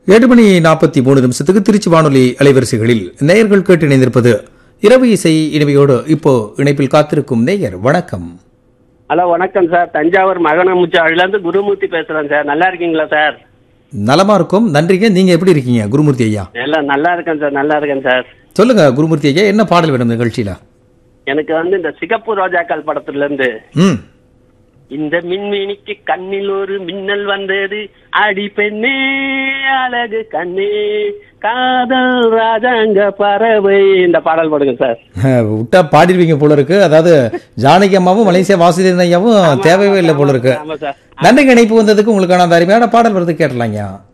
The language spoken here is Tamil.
ஏழு மணி நாற்பத்தி மூணு நிமிஷத்துக்கு திருச்சி வானொலி அலைவரிசைகளில் நேயர்கள் கேட்டு இணைந்திருப்பது இரவு இசை இனிமையோடு இப்போ இணைப்பில் காத்திருக்கும் நேயர் வணக்கம் ஹலோ வணக்கம் சார் தஞ்சாவூர் மகனமுச்சாவிலேருந்து குருமூர்த்தி பேசுறேன் சார் நல்லா இருக்கீங்களா சார் நலமா இருக்கும் நன்றிங்க நீங்க எப்படி இருக்கீங்க குருமூர்த்தி ஐயா எல்லாம் நல்லா இருக்கேன் சார் நல்லா இருக்கேன் சார் சொல்லுங்க குருமூர்த்தி ஐயா என்ன பாடல் வேணும் நிகழ்ச்சியில எனக்கு வந்து இந்த சிகப்பு ரோஜாக்கள் படத்துல இருந்து ம் இந்த மின்மினிக்கு கண்ணில் ஒரு மின்னல் வந்தது அடி பெண்ணே அழகு கண்ணே காதல் ராஜாங்க பறவை இந்த பாடல் போடுங்க சார் அஹ், விட்டா பாடிடுவீங்க போல இருக்கு அதாவது ஜானகி அம்மாவும் மலேசியா வாசுதேவன் ஐயாவும் தேவையே இல்லை போல இருக்கு ஆமா சார் நன்றிங்க இணைப்பு வந்ததுக்கு உங்களுக்கான அந்த அருமையான பாடல் வருது கேட்டலாங்க